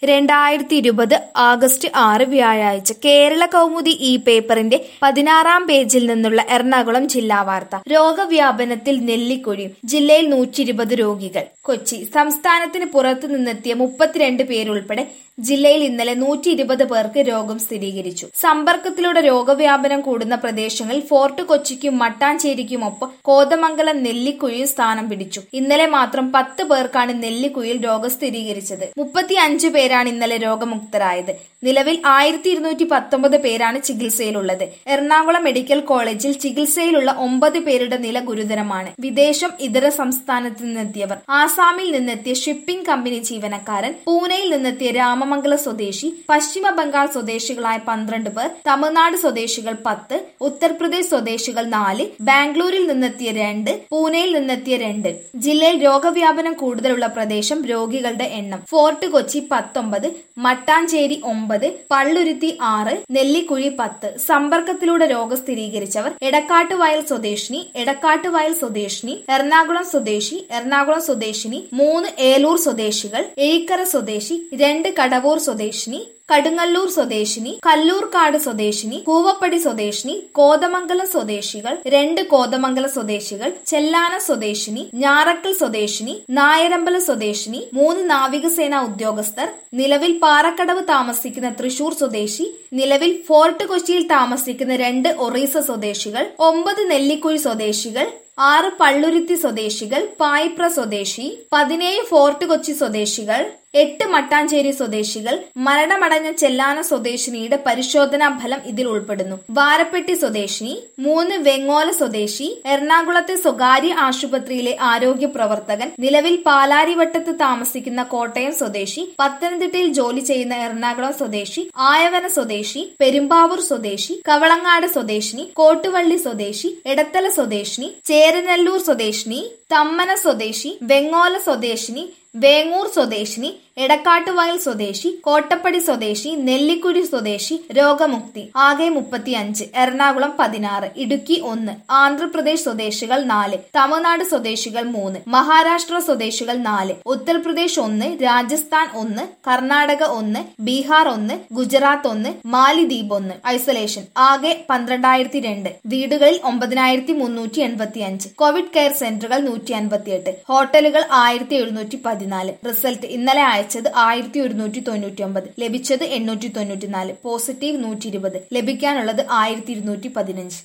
രണ്ടായിരത്തി ഇരുപത് ആഗസ്റ്റ് ആറ് വ്യാഴാഴ്ച കേരള കൗമുദി ഈ പേപ്പറിന്റെ പതിനാറാം പേജിൽ നിന്നുള്ള എറണാകുളം ജില്ലാ വാർത്ത രോഗവ്യാപനത്തിൽ നെല്ലിക്കൊഴിയും ജില്ലയിൽ നൂറ്റി ഇരുപത് രോഗികൾ കൊച്ചി സംസ്ഥാനത്തിന് പുറത്തു നിന്നെത്തിയ മുപ്പത്തിരണ്ട് പേരുൾപ്പെടെ ജില്ലയിൽ ഇന്നലെ നൂറ്റി ഇരുപത് പേർക്ക് രോഗം സ്ഥിരീകരിച്ചു സമ്പർക്കത്തിലൂടെ രോഗവ്യാപനം കൂടുന്ന പ്രദേശങ്ങളിൽ ഫോർട്ട് കൊച്ചിക്കും മട്ടാഞ്ചേരിക്കുമൊപ്പം കോതമംഗലം നെല്ലിക്കുഴിയിൽ സ്ഥാനം പിടിച്ചു ഇന്നലെ മാത്രം പത്ത് പേർക്കാണ് നെല്ലിക്കുഴിയിൽ രോഗം സ്ഥിരീകരിച്ചത് മുപ്പത്തി അഞ്ച് പേരാണ് ഇന്നലെ രോഗമുക്തരായത് നിലവിൽ ആയിരത്തി ഇരുന്നൂറ്റി പത്തൊമ്പത് പേരാണ് ചികിത്സയിലുള്ളത് എറണാകുളം മെഡിക്കൽ കോളേജിൽ ചികിത്സയിലുള്ള ഒമ്പത് പേരുടെ നില ഗുരുതരമാണ് വിദേശം ഇതര സംസ്ഥാനത്ത് നിന്നെത്തിയവർ ആസാമിൽ നിന്നെത്തിയ ഷിപ്പിംഗ് കമ്പനി ജീവനക്കാരൻ പൂനെയിൽ നിന്നെത്തിയ രാമമംഗല സ്വദേശി പശ്ചിമ ബംഗാൾ സ്വദേശികളായ പന്ത്രണ്ട് പേർ തമിഴ്നാട് സ്വദേശികൾ പത്ത് ഉത്തർപ്രദേശ് സ്വദേശികൾ നാല് ബാംഗ്ലൂരിൽ നിന്നെത്തിയ രണ്ട് പൂനെയിൽ നിന്നെത്തിയ രണ്ട് ജില്ലയിൽ രോഗവ്യാപനം കൂടുതലുള്ള പ്രദേശം രോഗികളുടെ എണ്ണം ഫോർട്ട് കൊച്ചി പത്തൊമ്പത് മട്ടാഞ്ചേരി ഒമ്പത് പള്ളുരുത്തി ആറ് നെല്ലിക്കുഴി പത്ത് സമ്പർക്കത്തിലൂടെ രോഗം സ്ഥിരീകരിച്ചവർ എടക്കാട്ടുവയൽ സ്വദേശിനി എടക്കാട്ടുവയൽ സ്വദേശിനി എറണാകുളം സ്വദേശി എറണാകുളം സ്വദേശിനി മൂന്ന് ഏലൂർ സ്വദേശികൾ എഴിക്കര സ്വദേശി രണ്ട് കടവൂർ സ്വദേശിനി കടുങ്ങല്ലൂർ സ്വദേശിനി കല്ലൂർക്കാട് സ്വദേശിനി പൂവപ്പടി സ്വദേശിനി കോതമംഗലം സ്വദേശികൾ രണ്ട് കോതമംഗല സ്വദേശികൾ ചെല്ലാന സ്വദേശിനി ഞാറക്കൽ സ്വദേശിനി നായരമ്പല സ്വദേശിനി മൂന്ന് നാവികസേന ഉദ്യോഗസ്ഥർ നിലവിൽ പാറക്കടവ് താമസിക്കുന്ന തൃശൂർ സ്വദേശി നിലവിൽ ഫോർട്ട് കൊച്ചിയിൽ താമസിക്കുന്ന രണ്ട് ഒറീസ സ്വദേശികൾ ഒമ്പത് നെല്ലിക്കുഴി സ്വദേശികൾ ആറ് പള്ളുരുത്തി സ്വദേശികൾ പായിപ്ര സ്വദേശി പതിനേഴ് ഫോർട്ട് കൊച്ചി സ്വദേശികൾ എട്ട് മട്ടാഞ്ചേരി സ്വദേശികൾ മരണമടഞ്ഞ ചെല്ലാന സ്വദേശിനിയുടെ പരിശോധനാ ഫലം ഇതിൽ ഉൾപ്പെടുന്നു വാരപ്പെട്ടി സ്വദേശിനി മൂന്ന് വെങ്ങോല സ്വദേശി എറണാകുളത്തെ സ്വകാര്യ ആശുപത്രിയിലെ ആരോഗ്യ പ്രവർത്തകൻ നിലവിൽ പാലാരിവട്ടത്ത് താമസിക്കുന്ന കോട്ടയം സ്വദേശി പത്തനംതിട്ടയിൽ ജോലി ചെയ്യുന്ന എറണാകുളം സ്വദേശി ആയവന സ്വദേശി പെരുമ്പാവൂർ സ്വദേശി കവളങ്ങാട് സ്വദേശിനി കോട്ടുവള്ളി സ്വദേശി എടത്തല സ്വദേശിനി ചേരനല്ലൂർ സ്വദേശിനി തമ്മന സ്വദേശി വെങ്ങോല സ്വദേശിനി വേങ്ങൂർ സ്വദേശിനി എടക്കാട്ടുവയൽ സ്വദേശി കോട്ടപ്പടി സ്വദേശി നെല്ലിക്കുഴി സ്വദേശി രോഗമുക്തി ആകെ മുപ്പത്തിയഞ്ച് എറണാകുളം പതിനാറ് ഇടുക്കി ഒന്ന് ആന്ധ്രാപ്രദേശ് സ്വദേശികൾ നാല് തമിഴ്നാട് സ്വദേശികൾ മൂന്ന് മഹാരാഷ്ട്ര സ്വദേശികൾ നാല് ഉത്തർപ്രദേശ് ഒന്ന് രാജസ്ഥാൻ ഒന്ന് കർണാടക ഒന്ന് ബീഹാർ ഒന്ന് ഗുജറാത്ത് ഒന്ന് മാലിദ്വീപ് ഒന്ന് ഐസൊലേഷൻ ആകെ പന്ത്രണ്ടായിരത്തി രണ്ട് വീടുകളിൽ ഒമ്പതിനായിരത്തി മുന്നൂറ്റി എൺപത്തി അഞ്ച് കോവിഡ് കെയർ സെന്ററുകൾ നൂറ്റി അൻപത്തിയെട്ട് ഹോട്ടലുകൾ ആയിരത്തി എഴുന്നൂറ്റി പതിനാല് റിസൾട്ട് ഇന്നലെ അയച്ചത് ആയിരത്തി ഒരുന്നൂറ്റി തൊണ്ണൂറ്റി ഒമ്പത് ലഭിച്ചത് എണ്ണൂറ്റി തൊണ്ണൂറ്റി നാല് പോസിറ്റീവ് നൂറ്റി ഇരുപത് ലഭിക്കാനുള്ളത് ആയിരത്തി ഇരുന്നൂറ്റി പതിനഞ്ച്